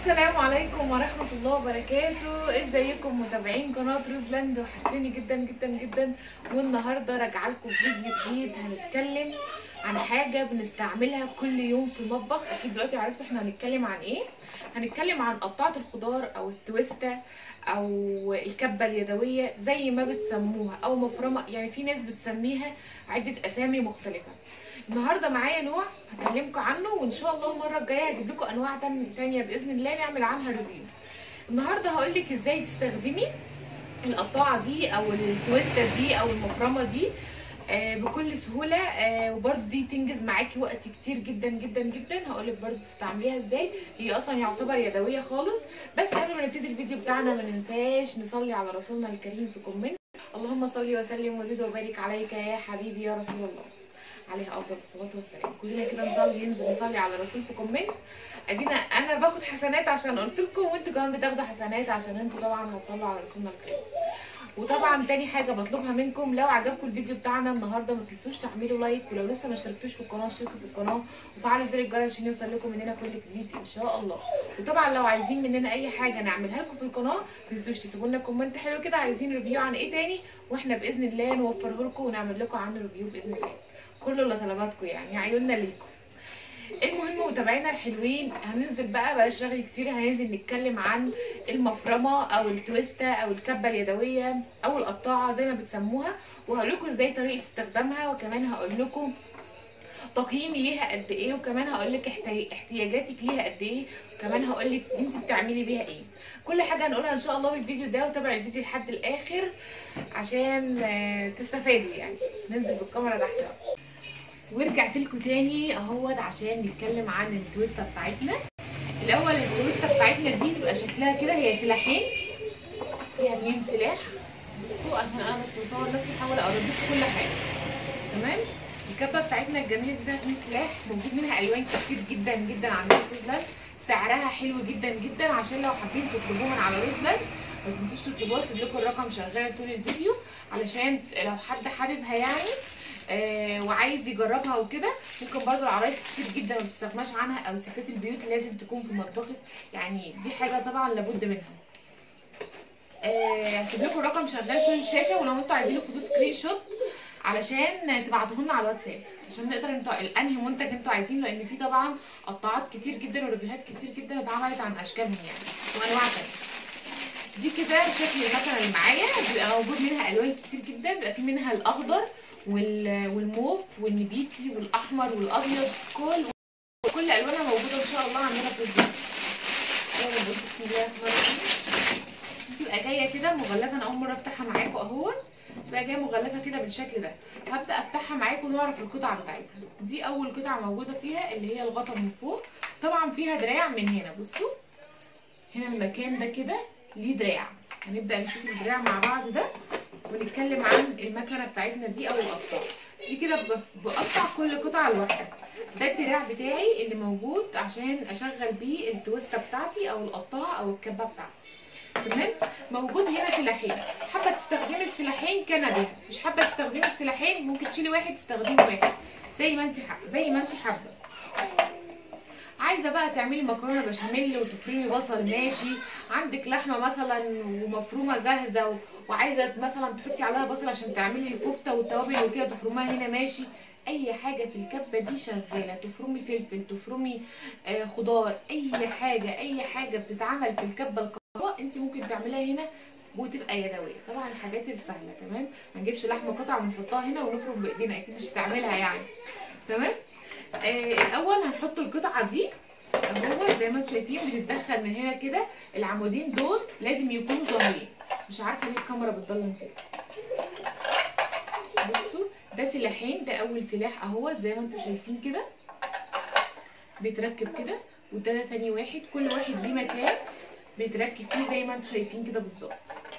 السلام عليكم ورحمة الله وبركاته ازيكم متابعين قناة روزلاند وحشتوني جدا جدا جدا والنهاردة راجعة لكم فيديو جديد هنتكلم عن حاجة بنستعملها كل يوم في المطبخ اكيد دلوقتي عرفتوا احنا هنتكلم عن ايه هنتكلم عن قطعة الخضار او التويستة او الكبة اليدوية زي ما بتسموها او مفرمة يعني في ناس بتسميها عدة اسامي مختلفة النهارده معايا نوع هكلمكم عنه وان شاء الله المره الجايه هجيب لكم انواع تانية- تانية باذن الله نعمل عنها ريفيو النهارده هقول لك ازاي تستخدمي القطاعه دي او التويستة دي او المفرمه دي آه، بكل سهوله آه، وبرده دي تنجز معاكي وقت كتير جدا جدا جدا هقول لك برده تستعمليها ازاي هي اصلا يعتبر يدويه خالص بس قبل ما نبتدي الفيديو بتاعنا ما ننساش نصلي على رسولنا الكريم في كومنت اللهم صل وسلم وزد وبارك عليك يا حبيبي يا رسول الله عليه افضل الصلاه والسلام كلنا كده نصلي ينزل نصلي على الرسول في كومنت ادينا انا باخد حسنات عشان قلت لكم وانتوا كمان بتاخدوا حسنات عشان انتوا طبعا هتصلوا على رسولنا الكريم وطبعا تاني حاجه بطلبها منكم لو عجبكم الفيديو بتاعنا النهارده ما تنسوش تعملوا لايك ولو لسه ما اشتركتوش في القناه اشتركوا في القناه وفعلوا زر الجرس عشان يوصل لكم مننا كل جديد ان شاء الله وطبعا لو عايزين مننا اي حاجه نعملها لكم في القناه ما تنسوش تسيبوا لنا كومنت حلو كده عايزين ريفيو عن ايه تاني واحنا باذن الله نوفره لكم ونعمل لكم عنه ريفيو باذن الله كل اللي طلباتكم يعني عيوننا ليكم المهم متابعينا الحلوين هننزل بقى بلاش رغي كتير هننزل نتكلم عن المفرمه او التويستا او الكبه اليدويه او القطاعه زي ما بتسموها وهقول لكم ازاي طريقه استخدامها وكمان هقول لكم تقييمي ليها قد ايه وكمان هقول لك احتياجاتك ليها قد ايه وكمان هقول لك انت بتعملي بيها ايه كل حاجه هنقولها ان شاء الله في الفيديو ده وتابع الفيديو لحد الاخر عشان آه، تستفادوا يعني ننزل بالكاميرا تحت بقى. ورجعت لكم تاني اهوت عشان نتكلم عن التويستا بتاعتنا الاول التويستا بتاعتنا دي بيبقى شكلها كده هي سلاحين فيها اتنين سلاح بصوا عشان انا بس بصور نفسي بحاول اقرب لكم كل حاجه تمام الكبه بتاعتنا الجميله دي فيها اتنين سلاح موجود منها الوان كتير جدا جدا عندنا في روزلاند سعرها حلو جدا جدا عشان لو حابين تطلبوه من على روزلاند ما تنسوش تطلبوها اسيب لكم الرقم شغال طول الفيديو علشان لو حد حاببها يعني آه وعايز يجربها وكده ممكن برضو العرايس كتير جدا ما بتستغناش عنها او ستات البيوت لازم تكون في مطبخك يعني دي حاجه طبعا لابد منها آه، هسيب لكم الرقم شغال طول الشاشه ولو انتوا عايزين تاخدوا سكرين شوت علشان تبعتوه لنا على الواتساب عشان نقدر انتوا الانهي منتج انتوا عايزينه لان في طبعا قطاعات كتير جدا وريفيوهات كتير جدا اتعملت عن اشكالهم يعني وانواع تانية دي كده شكل المكنه اللي معايا بيبقى موجود منها الوان كتير جدا بيبقى في منها الاخضر وال- والموف والنبيتي والاحمر والابيض كل كل الوانها موجوده ان شاء الله عندنا في الفيديو يلا نبص بسم الله الرحمن الرحيم بتبقى جايه كده مغلفه انا اول مره افتحها معاكم اهوت بتبقى جايه مغلفه كده بالشكل ده هبدا افتحها معاكم ونعرف القطعه بتاعتها دي اول قطعه موجوده فيها اللي هي الغطا من فوق طبعا فيها دراع من هنا بصوا هنا المكان ده كده ليه دراع هنبدا نشوف الدراع مع بعض ده ونتكلم عن المكنه بتاعتنا دي او القطاع دي كده ب- بقطع كل قطعه لوحدها ده الدراع بتاعي اللي موجود عشان اشغل بيه التويستا بتاعتي او القطاعه او الكبه بتاعتي تمام موجود هنا سلاحين حابه تستخدمي السلاحين كان بها مش حابه تستخدمي السلاحين ممكن تشيلي واحد تستخدمي واحد زي ما انت حابه زي ما انت حابه عايزه بقى تعملي مكرونه بشاميل وتفرمي بصل ماشي عندك لحمه مثلا ومفرومه جاهزه و... وعايزه مثلا تحطي عليها بصل عشان تعملي الكفته والتوابل وكده تفرميها هنا ماشي اي حاجه في الكبه دي شغاله تفرمي فلفل تفرمي آه خضار اي حاجه اي حاجه بتتعمل في الكبه الكهرباء انت ممكن تعمليها هنا وتبقى يدويه طبعا الحاجات السهله تمام ما نجيبش لحمه قطع ونحطها هنا ونفرم بايدينا اكيد مش هتعملها يعني تمام آه الاول هنحط القطعه دي اهو زي ما انتم شايفين بتتدخل من هنا كده العمودين دول لازم يكونوا ظاهرين مش عارفه ليه الكاميرا بتضلم كده بصوا ده سلاحين ده اول سلاح اهو زي ما انتم شايفين كده بيتركب كده وده تاني واحد كل واحد ليه مكان بيتركب فيه زي ما انتم شايفين كده بالظبط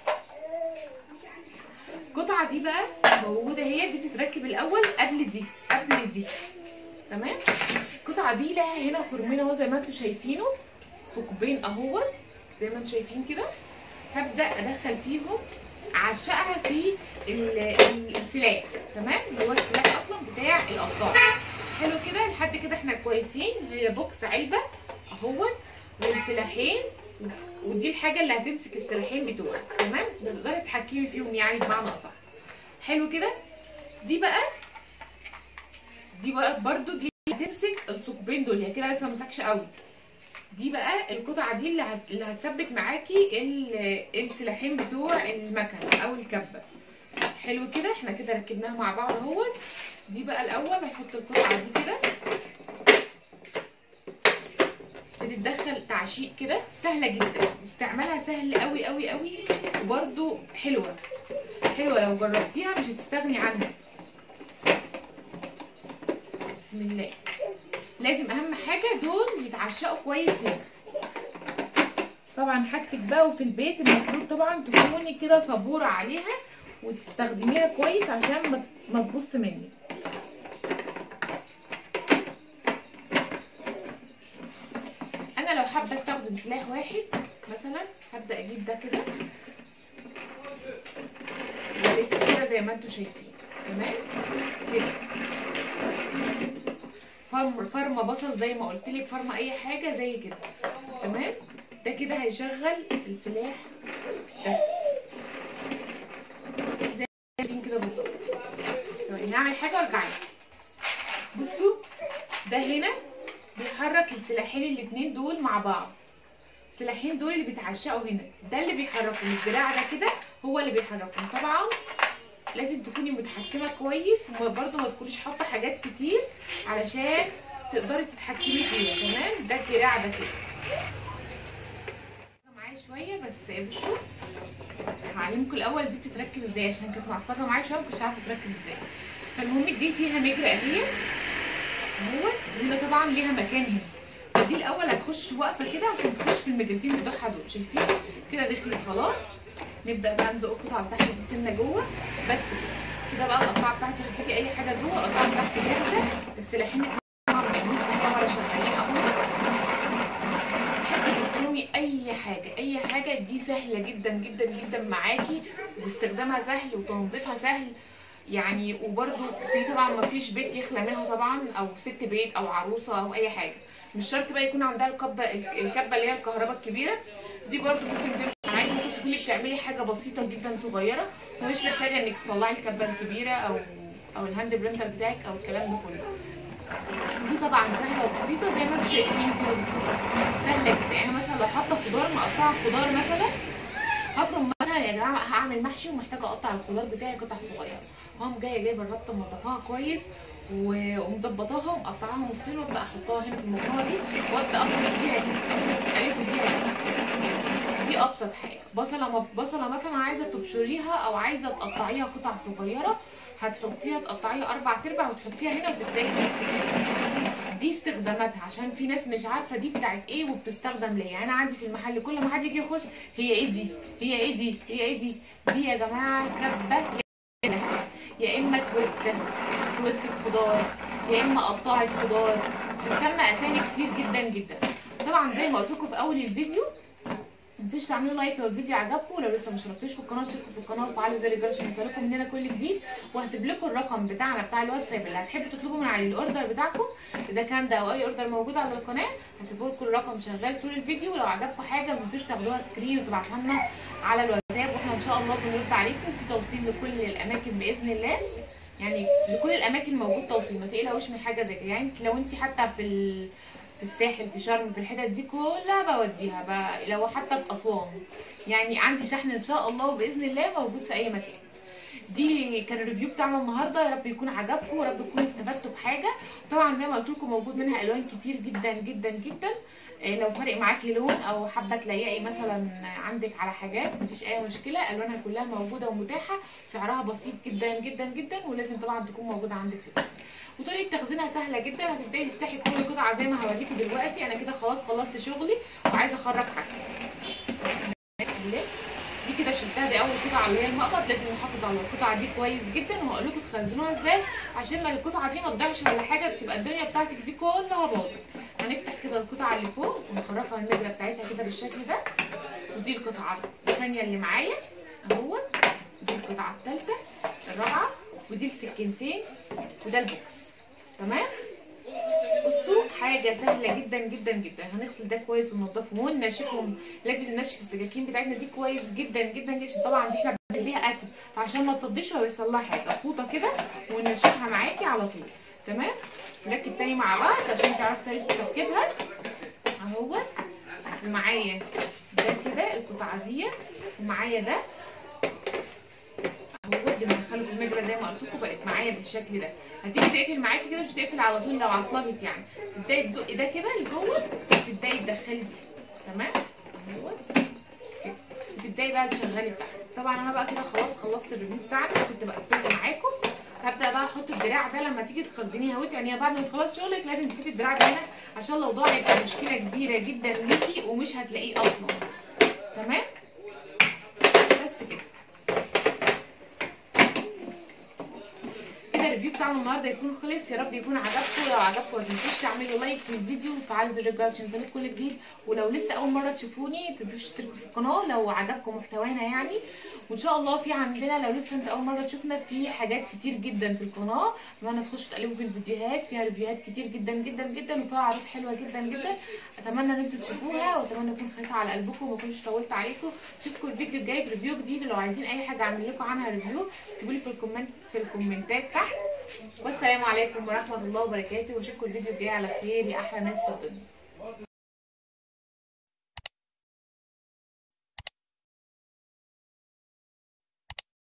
القطعه دي بقى موجوده هي دي بتتركب الاول قبل دي قبل دي تمام القطعه دي لها هنا خرمين اهو زي ما انتم شايفينه ثقبين اهو زي ما انتم شايفين كده هبدا ادخل فيهم اعشقها في ال- ال- السلاح تمام اللي هو السلاح اصلا بتاع القطاع حلو كده لحد كده احنا كويسين هي بوكس علبه اهوت والسلاحين ودي الحاجه اللي هتمسك السلاحين بتوعك تمام تقدري تتحكمي فيهم يعني بمعنى اصح حلو كده دي بقى دي بقى برضو دي اللي هتمسك الثقبين دول هي كده لسه مسكش قوي دي بقى القطعه دي اللي هت... اللي هتثبت معاكي ال... السلاحين بتوع المكنه او الكبه حلو كده احنا كده ركبناها مع بعض اهوت دي بقى الاول هنحط القطعه دي كده بتتدخل تعشيق كده سهله جدا واستعمالها سهل قوي قوي قوي وبرده حلوه حلوه لو جربتيها مش هتستغني عنها بسم الله لازم اهم حاجه دول يتعشقوا كويس هنا طبعا حاجتك بقى وفي البيت المفروض طبعا تكوني كده صبوره عليها وتستخدميها كويس عشان ما تبص منك انا لو حابه استخدم سلاح واحد مثلا هبدا اجيب ده كده والف كده زي ما انتم شايفين تمام كده فرم فرمه بصل زي ما قلت لك فرمه اي حاجه زي كده تمام ده كده هيشغل السلاح ده زي كده بالظبط ثواني هعمل حاجه وارجع لك بصوا ده هنا بيحرك السلاحين الاتنين دول مع بعض السلاحين دول اللي بيتعشقوا هنا ده اللي بيحركهم الدراع ده كده هو اللي بيحركهم طبعا لازم تكوني متحكمه كويس وبرده ما تكونيش حاطه حاجات كتير علشان تقدري تتحكمي فيها تمام ده الدراع ده كده معايا شويه بس بصوا هعلمكم الاول دي بتتركب ازاي عشان كانت معصلجه معايا شويه مكنتش عارفه تتركب ازاي فالمهم دي فيها مجرى اهي اهو هنا طبعا ليها مكان هنا فدي الاول هتخش واقفه كده عشان تخش في المجرتين بتوعها دول شايفين كده دخلت خلاص نبدا بقى نزق القطعه اللي تحت دي سنه جوه بس كده كده بقى القطعه بتاعتي حطيتي اي حاجه جوه القطعه بتاعتي جاهزه السلاحين الكاميرا شغالين اهو تحبي تفرمي اي حاجه اي حاجه دي سهله جدا جدا جدا معاكي واستخدامها سهل وتنظيفها سهل يعني وبرده في طبعا ما فيش بيت يخلى منها طبعا او ست بيت او عروسه او اي حاجه مش شرط بقى يكون عندها الكبه الكبه اللي هي الكهرباء الكبيره دي برده ممكن تنفع معاكي ممكن تكوني بتعملي حاجه بسيطه جدا صغيره ومش محتاجه انك تطلعي الكبه الكبيره او او الهاند برينتر بتاعك او الكلام ده كله دي طبعا سهله وبسيطه زي ما انتم شايفين كده سهله جدا يعني مثلا لو حاطه خضار مقطعه خضار مثلا هفرم مثلا يا جماعه هعمل محشي ومحتاجه اقطع الخضار بتاعي قطع صغيره هقوم جايه جايبه الربطه منضفاها كويس ومظبطاها ومقطعاها نصين وابدا احطها هنا في المقطوعه دي وابدا اخرج فيها كده الف فيها كده دي ابسط حاجه بصله بصله مثلا عايزه تبشريها او عايزه تقطعيها قطع صغيره هتحطيها تقطعيها اربع ارباع وتحطيها هنا وتبداي دي استخداماتها عشان في ناس مش عارفه دي بتاعت ايه وبتستخدم ليه يعني انا عندي في المحل كل ما حد يجي يخش هي ايه دي هي ايه دي هي ايه دي دي يا جماعه كبه يا اما تويست تويست خضار يا اما قطاعه خضار بتسمى اسامي كتير جدا جدا طبعا زي ما قلت لكم في اول الفيديو متنسوش تعملوا لايك لو الفيديو عجبكم ولو لسه ما اشتركتوش في القناه اشتركوا في القناه وفعلوا زر الجرس عشان يوصلكم مننا كل جديد وهسيب لكم الرقم بتاعنا بتاع الواتساب اللي هتحبوا تطلبوا من عليه الاوردر بتاعكم اذا كان ده او اي اوردر موجود على القناه هسيبوا لكم الرقم شغال طول الفيديو ولو عجبكم حاجه ما تنسوش تاخدوها سكرين وتبعتوها لنا على الواتساب واحنا ان شاء الله بنرد عليكم في توصيل لكل الاماكن باذن الله يعني لكل الاماكن موجود توصيل ما تقلقوش من حاجه زي كده يعني لو انت حتى في ال... في الساحل في شرم في الحتت دي كلها بوديها ب... لو حتى في اسوان يعني عندي شحن ان شاء الله وباذن الله موجود في اي مكان دي كان الريفيو بتاعنا النهارده يا رب يكون عجبكم ويا رب تكونوا استفدتوا بحاجه طبعا زي ما قلت لكم موجود منها الوان كتير جدا جدا جدا إيه لو فارق معاكي لون او حابه تلاقي مثلا عندك على حاجات مفيش اي مشكله الوانها كلها موجوده ومتاحه سعرها بسيط جدا جدا جدا ولازم طبعا تكون موجوده عندك في البيت وطريقه تخزينها سهله جدا هتبداي تفتحي كل قطعه زي ما هوريكي دلوقتي انا كده خلاص خلصت شغلي وعايزه اخرج حاجتي دي كده شلتها دي اول قطعه اللي هي المقبض لازم نحافظ على القطعه دي كويس جدا وهقول لكم تخزنوها ازاي عشان ما القطعه دي ما تضيعش ولا حاجه تبقى الدنيا بتاعتك دي كلها باظت هنفتح كده القطعه اللي فوق ونخرجها المجله بتاعتها كده بالشكل ده ودي القطعه الثانيه اللي معايا اهو دي القطعه الثالثه الرابعه ودي السكينتين وده البوكس تمام بصوا حاجه سهله جدا جدا جدا هنغسل ده كويس وننضفه وننشفهم لازم ننشف السكاكين بتاعتنا دي كويس جدا جدا جدا عشان طبعا دي احنا بنعمل اكل فعشان ما تفضيش ولا يحصل لها حاجه فوطه كده وننشفها معاكي على طول تمام نركب تاني مع بعض عشان تعرفوا طريقه تركيبها اهو ومعايا ده كده القطعزيه ومعايا ده اهو بندخله في المجرى زي ما قلت لكم بقت معايا بالشكل ده هتيجي تقفل معاكي كده مش تقفل على طول لو عصلجت يعني تبداي تزقي ده كده لجوه تبداي تدخلي دي تمام اهو كده تبداي بقى تشغلي بتاعتك طبعا انا بقى كده خلاص خلصت الريفيو بتاعنا كنت بقفله معاكم هبدا بقى احط الدراع ده لما تيجي تخزنيها وتعنيها بعد ما تخلصي شغلك لازم تحطي الدراع ده هنا عشان لو ضاع يبقى مشكله كبيره جدا ليكي ومش هتلاقيه اصلا تمام بس كده كده الريفيو بتاعنا النهارده يكون خلص يا رب يكون عجبكم لو عجبكم ما تنسوش تعملوا لايك للفيديو وتفعلوا زر الجرس عشان يوصلك كل جديد ولو لسه اول مره تشوفوني ما تنسوش تشتركوا في القناه لو عجبكم محتوانا يعني وان شاء الله في عندنا لو لسه انت اول مره تشوفنا في حاجات كتير جدا في القناه اتمنى تخشوا تقلبوا في الفيديوهات فيها ريفيوهات كتير جدا جدا جدا وفيها عروض حلوه جدا جدا اتمنى ان انتوا تشوفوها واتمنى اكون خفيفه على قلبكم وما اكونش طولت عليكم اشوفكم الفيديو الجاي في ريفيو جديد ولو عايزين اي حاجه اعمل لكم عنها ريفيو اكتبوا لي في الكومنت في الكومنتات تحت والسلام عليكم ورحمه الله وبركاته واشوفكم الفيديو الجاي على خير يا احلى ناس في الدنيا